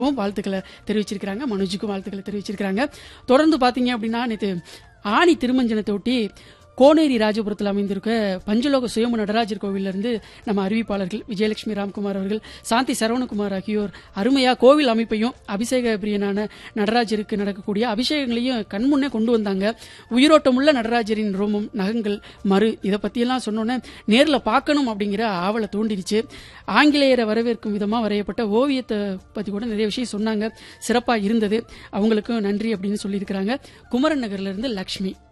வும் வாழ்த்துக்களை தெரிவிச்சிருக்கிறாங்க மனோஜுக்கும் வாழ்த்துக்களை தெரிவிச்சிருக்கிறாங்க தொடர்ந்து பாத்தீங்க அப்படின்னா நேற்று ஆணி திருமஞ்சனத்தை ஒட்டி கோனேரி ராஜபுரத்தில் அமைந்திருக்க பஞ்சலோக சுயம்பு நடராஜர் கோவில்ல இருந்து நம்ம அறிவிப்பாளர்கள் விஜயலட்சுமி ராம்குமார் அவர்கள் சாந்தி சரவணகுமார் ஆகியோர் அருமையா கோவில் அமைப்பையும் அபிஷேக பிரியனான நடராஜருக்கு நடக்கக்கூடிய அபிஷேகங்களையும் கண்முன்னே கொண்டு வந்தாங்க உயிரோட்டமுள்ள நடராஜரின் ரோமம் நகங்கள் மறு இதை பத்தியெல்லாம் சொன்னோன்னே நேர்ல பார்க்கணும் அப்படிங்கிற ஆவலை தூண்டிடுச்சு ஆங்கிலேயரை வரவேற்கும் விதமா வரையப்பட்ட ஓவியத்தை பத்தி கூட நிறைய விஷயம் சொன்னாங்க சிறப்பா இருந்தது அவங்களுக்கும் நன்றி அப்படின்னு சொல்லியிருக்கிறாங்க குமரன் நகர்ல இருந்து லக்ஷ்மி